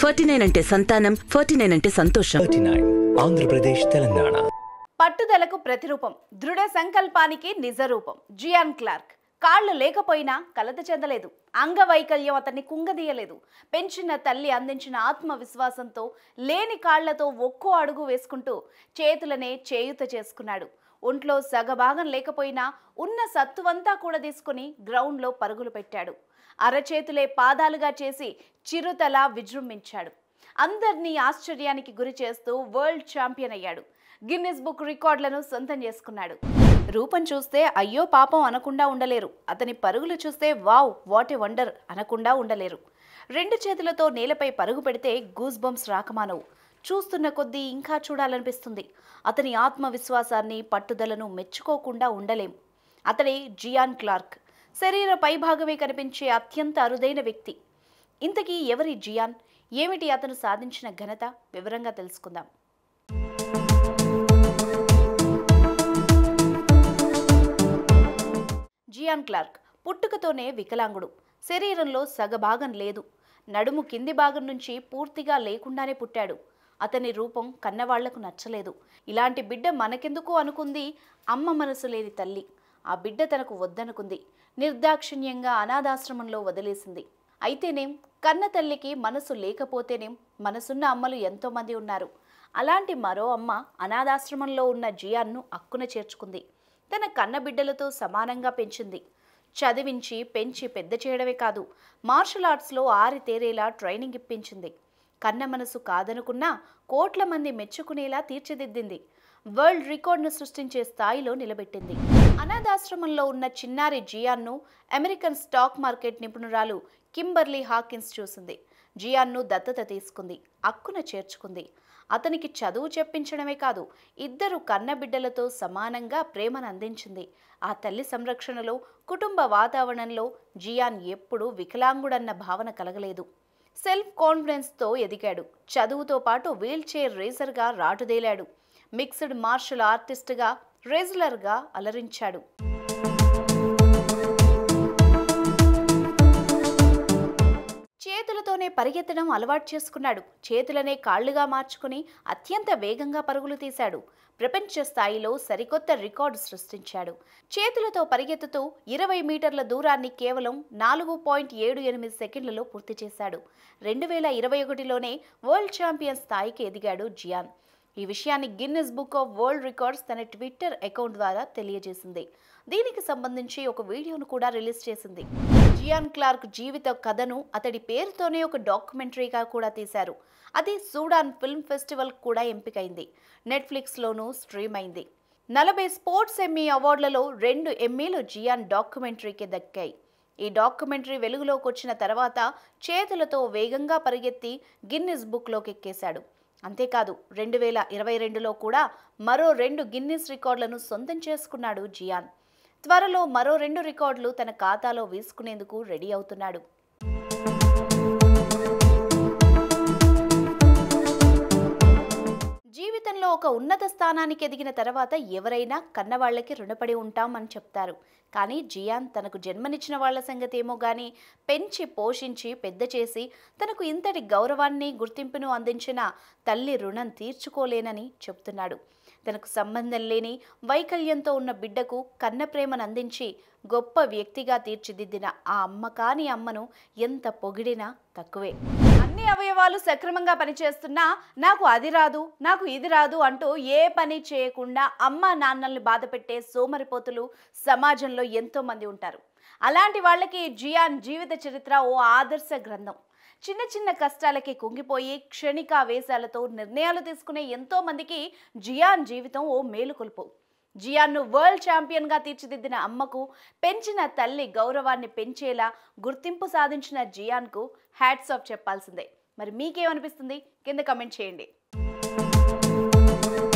forty nine అంటే సంతానం forty nine అంటే సంతోషం థర్టీ నైన్ ఆంధ్రప్రదేశ్ తెలంగాణ పట్టుదలకు ప్రతిరూపం దృఢ సంకల్పానికి నిజరూపం జియాన్ క్లార్క్ కాళ్ళు లేకపోయినా కలత చెందలేదు అంగవైకల్యం అతన్ని కుంగదీయలేదు పెంచిన తల్లి అందించిన ఆత్మవిశ్వాసంతో లేని కాళ్లతో ఒక్కో అడుగు వేసుకుంటూ చేతులనే చేయుత చేసుకున్నాడు ఒంట్లో సగభాగం లేకపోయినా ఉన్న సత్తువంతా కూడా తీసుకుని గ్రౌండ్లో పరుగులు పెట్టాడు అరచేతులే పాదాలుగా చేసి చిరుతల విజృంభించాడు అందరినీ ఆశ్చర్యానికి గురి చేస్తూ వరల్డ్ ఛాంపియన్ అయ్యాడు గిన్నిస్ బుక్ రికార్డులను సొంతం చేసుకున్నాడు రూపం చూస్తే అయ్యో పాపం అనకుండా ఉండలేరు అతని పరుగులు చూస్తే వావ్ వాట్ ఏ వండర్ అనకుండా ఉండలేరు రెండు చేతులతో నేలపై పరుగు పెడితే గూస్ బంప్స్ రాకమానవు చూస్తున్న కొద్దీ ఇంకా చూడాలనిపిస్తుంది అతని ఆత్మవిశ్వాసాన్ని పట్టుదలను మెచ్చుకోకుండా ఉండలేం అతడే జియాన్ క్లార్క్ శరీర పైభాగమే కనిపించే అత్యంత అరుదైన వ్యక్తి ఇంతకీ ఎవరి జియాన్ ఏమిటి అతను సాధించిన ఘనత వివరంగా తెలుసుకుందాం జియాన్ క్లార్క్ పుట్టుకతోనే వికలాంగుడు శరీరంలో సగభాగం లేదు నడుము కింది భాగం నుంచి పూర్తిగా లేకుండానే పుట్టాడు అతని రూపం కన్నవాళ్లకు నచ్చలేదు ఇలాంటి బిడ్డ మనకెందుకు అనుకుంది అమ్మ మనసు లేని తల్లి ఆ బిడ్డ తనకు వద్దనుకుంది నిర్దాక్షిణ్యంగా అనాథాశ్రమంలో వదిలేసింది అయితేనేం కన్న తల్లికి మనసు లేకపోతేనేం మనసున్న అమ్మలు ఎంతోమంది ఉన్నారు అలాంటి మరో అమ్మ అనాథాశ్రమంలో ఉన్న జియాన్ను అక్కున చేర్చుకుంది తన కన్న బిడ్డలతో సమానంగా పెంచింది చదివించి పెంచి పెద్ద చేయడమే కాదు మార్షల్ ఆర్ట్స్లో ఆరితేరేలా ట్రైనింగ్ ఇప్పించింది కన్న మనసు కాదనుకున్నా కోట్ల మంది మెచ్చుకునేలా తీర్చిదిద్దింది వరల్డ్ రికార్డును సృష్టించే స్థాయిలో నిలబెట్టింది అనాథాశ్రమంలో ఉన్న చిన్నారి జియాన్ను అమెరికన్ స్టాక్ మార్కెట్ నిపుణురాలు కింబర్లీ హాకిన్స్ చూసింది జియాన్ను దత్తత తీసుకుంది అక్కున చేర్చుకుంది అతనికి చదువు చెప్పించడమే కాదు ఇద్దరు కన్నబిడ్డలతో సమానంగా ప్రేమను అందించింది ఆ తల్లి సంరక్షణలో కుటుంబ వాతావరణంలో జియాన్ ఎప్పుడూ వికలాంగుడన్న భావన కలగలేదు సెల్ఫ్ కాన్ఫిడెన్స్తో ఎదిగాడు చదువుతో పాటు వీల్ చైర్ రేసర్గా రాటుదేలాడు మిక్స్డ్ మార్షల్ ఆర్టిస్ట్గా రెజ్లర్గా అలరించాడు చేతులతోనే పరిగెత్తడం అలవాటు చేసుకున్నాడు చేతులనే కాళ్లుగా మార్చుకుని అత్యంత వేగంగా పరుగులు తీశాడు ప్రపంచ స్థాయిలో సరికొత్త రికార్డు సృష్టించాడు చేతులతో పరిగెత్తుతూ ఇరవై మీటర్ల దూరాన్ని కేవలం నాలుగు పాయింట్ ఏడు ఎనిమిది సెకండ్లలో పూర్తి చేశాడు రెండు వేల ఇరవై ఒకటిలోనే వరల్డ్ ఛాంపియన్ స్థాయికి ఎదిగాడు జియాన్ ఈ విషయాన్ని Guinness book of world records తన ట్విట్టర్ అకౌంట్ ద్వారా తెలియజేసింది దీనికి సంబంధించి ఒక వీడియోను కూడా రిలీజ్ చేసింది జియాన్ క్లార్క్ జీవిత కథను అతడి పేరుతోనే ఒక డాక్యుమెంటరీగా కూడా తీశారు అది సూడాన్ ఫిల్మ్ ఫెస్టివల్ కూడా ఎంపికైంది నెట్ఫ్లిక్స్లోనూ స్ట్రీమ్ అయింది నలభై స్పోర్ట్స్ ఎమ్మీ అవార్డులలో రెండు ఎమ్మీలు జియాన్ డాక్యుమెంటరీకి దక్కాయి ఈ డాక్యుమెంటరీ వెలుగులోకి వచ్చిన తర్వాత చేతులతో వేగంగా పరిగెత్తి గిన్నిస్ బుక్లోకి ఎక్కేశాడు అంతేకాదు రెండు వేల ఇరవై రెండులో కూడా మరో రెండు గిన్నిస్ రికార్డులను సొంతం చేసుకున్నాడు జియాన్ త్వరలో మరో రెండు రికార్డులు తన ఖాతాలో వేసుకునేందుకు రెడీ అవుతున్నాడు జీవితంలో ఒక ఉన్నత స్థానానికి ఎదిగిన తర్వాత ఎవరైనా కన్నవాళ్లకి రుణపడి ఉంటాం అని చెప్తారు కానీ జియాన్ తనకు జన్మనిచ్చిన వాళ్ళ సంగతి ఏమో కానీ పెంచి పోషించి పెద్ద చేసి తనకు ఇంతటి గౌరవాన్ని గుర్తింపును అందించిన తల్లి రుణం తీర్చుకోలేనని చెప్తున్నాడు తనకు సంబంధం లేని వైకల్యంతో ఉన్న బిడ్డకు కన్న ప్రేమను అందించి గొప్ప వ్యక్తిగా తీర్చిదిద్దిన ఆ అమ్మ కాని అమ్మను ఎంత పొగిడినా తక్కువే అన్ని అవయవాలు సక్రమంగా పనిచేస్తున్నా నాకు అది రాదు నాకు ఇది రాదు అంటూ ఏ పని చేయకుండా అమ్మ నాన్నల్ని బాధపెట్టే సోమరిపోతులు సమాజంలో ఎంతో మంది ఉంటారు అలాంటి వాళ్ళకి జియాన్ జీవిత చరిత్ర ఓ ఆదర్శ గ్రంథం చిన్న చిన్న కష్టాలకి కుంగిపోయి క్షణికావేశాలతో నిర్ణయాలు తీసుకునే ఎంతో మందికి జియాన్ జీవితం ఓ మేలుకొల్పు జియాన్ను వరల్డ్ ఛాంపియన్గా తీర్చిదిద్దిన అమ్మకు పెంచిన తల్లి గౌరవాన్ని పెంచేలా గుర్తింపు సాధించిన జియాన్కు హ్యాట్స్ ఆఫ్ చెప్పాల్సిందే మరి మీకేమనిపిస్తుంది కింద కమెంట్ చేయండి